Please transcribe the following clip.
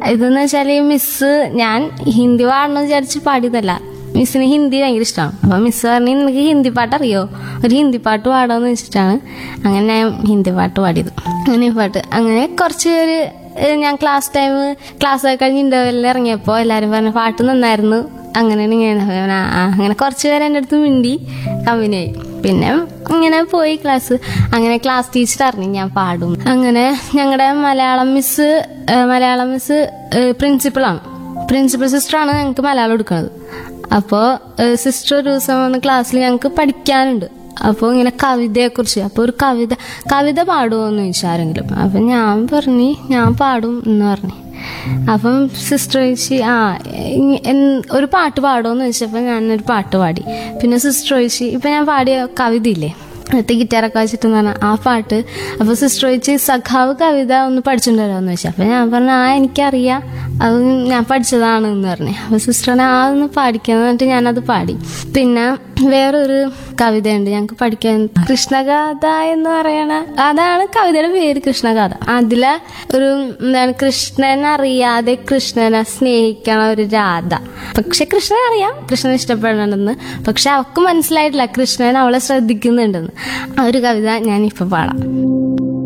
ഇതെന്ന് വെച്ചാൽ മിസ് ഞാൻ ഹിന്ദി പാടണമെന്ന് വിചാരിച്ച് പാടിയതല്ല മിസ്സിന് ഹിന്ദി ഭയങ്കര ഇഷ്ടമാണ് അപ്പൊ മിസ് പറഞ്ഞു നിനക്ക് ഹിന്ദി പാട്ട് അറിയോ ഒരു ഹിന്ദി പാട്ട് പാടാമെന്ന് വെച്ചിട്ടാണ് അങ്ങനെ ഞാൻ ഹിന്ദി പാട്ട് പാടിയത് അങ്ങനെ പാട്ട് അങ്ങനെ കുറച്ച് പേര് ഏഹ് ഞാൻ ക്ലാസ് ടൈം ക്ലാസ് ഒക്കെ കഴിഞ്ഞ് ഇന്റർവെല്ലിൽ ഇറങ്ങിയപ്പോൾ എല്ലാവരും പറഞ്ഞു പാട്ട് നന്നായിരുന്നു അങ്ങനെയാണ് ഇങ്ങനെ ഞാൻ ആ- ആ. അങ്ങനെ കുറച്ച് പേര് എൻ്റെ അടുത്ത് മിണ്ടി കമ്പനിയായി പിന്നെ ഇങ്ങനെ പോയി ക്ലാസ് അങ്ങനെ ക്ലാസ് ടീച്ചർ അറിഞ്ഞു ഞാൻ പാടും അങ്ങനെ ഞങ്ങളുടെ മലയാളം മിസ് ഏഹ് മലയാളം മിസ് പ്രിൻസിപ്പളാണ് പ്രിൻസിപ്പൽ സിസ്റ്ററാണ് ഞങ്ങൾക്ക് മലയാളം എടുക്കുന്നത് അപ്പോൾ സിസ്റ്റർ ഒരു ദിവസം വന്ന് ക്ലാസ്സിൽ ഞങ്ങൾക്ക് പഠിക്കാനുണ്ട് അപ്പോൾ ഇങ്ങനെ കവിതയെക്കുറിച്ച് അപ്പോൾ ഒരു കവിത കവിത പാടുമോ എന്ന് ചോദിച്ചു ആരെങ്കിലും അപ്പം ഞാൻ പറഞ്ഞു ഞാൻ പാടും എന്ന് പറഞ്ഞു അപ്പം സിസ്റ്റർ ചോദിച്ചു ആ ഇ- എൻ- ഒരു പാട്ട് പാടുമോ എന്ന് ചോദിച്ചപ്പോൾ ഞാനൊരു പാട്ട് പാടി പിന്നെ സിസ്റ്റർ ചോദിച്ചു ഇപ്പം ഞാൻ പാടിയ കവിതയില്ലേ എന്നിട്ട് ഗിറ്റാറൊക്കെ വെച്ചിട്ടെന്ന് പറഞ്ഞാൽ ആ പാട്ട് അപ്പോൾ സിസ്റ്റർ ചോദിച്ച് സഖാവ് കവിത ഒന്ന് പഠിച്ചിട്ടുണ്ടല്ലോ എന്ന് ചോദിച്ചു അപ്പോൾ ഞാൻ പറഞ്ഞു ആ എനിക്കറിയാം അത് ഞാൻ പഠിച്ചതാണ് എന്ന് പറഞ്ഞു അപ്പോൾ സിസ്റ്ററിനെ ആ ഒന്ന് പാടിക്കാന്ന് പറഞ്ഞിട്ട് ഞാനത് പാടി പിന്നെ വേറൊരു കവിതയുണ്ട് ഞങ്ങൾക്ക് പഠിക്കാൻ കൃഷ്ണഗാഥ എന്ന് പറയണ അതാണ് കവിതയുടെ പേര് കൃഷ്ണഗാഥ അതിലെ ഒരു എന്താണ് കൃഷ്ണൻ അറിയാതെ കൃഷ്ണനെ സ്നേഹിക്കണ ഒരു രാധ പക്ഷെ കൃഷ്ണൻ അറിയാം കൃഷ്ണൻ ഇഷ്ടപ്പെടണമെന്ന് പക്ഷെ അവൾക്ക് മനസ്സിലായിട്ടില്ല കൃഷ്ണൻ അവളെ ശ്രദ്ധിക്കുന്നുണ്ടെന്ന് ആ ഒരു കവിത ഞാൻ ഇപ്പൊ പാടാം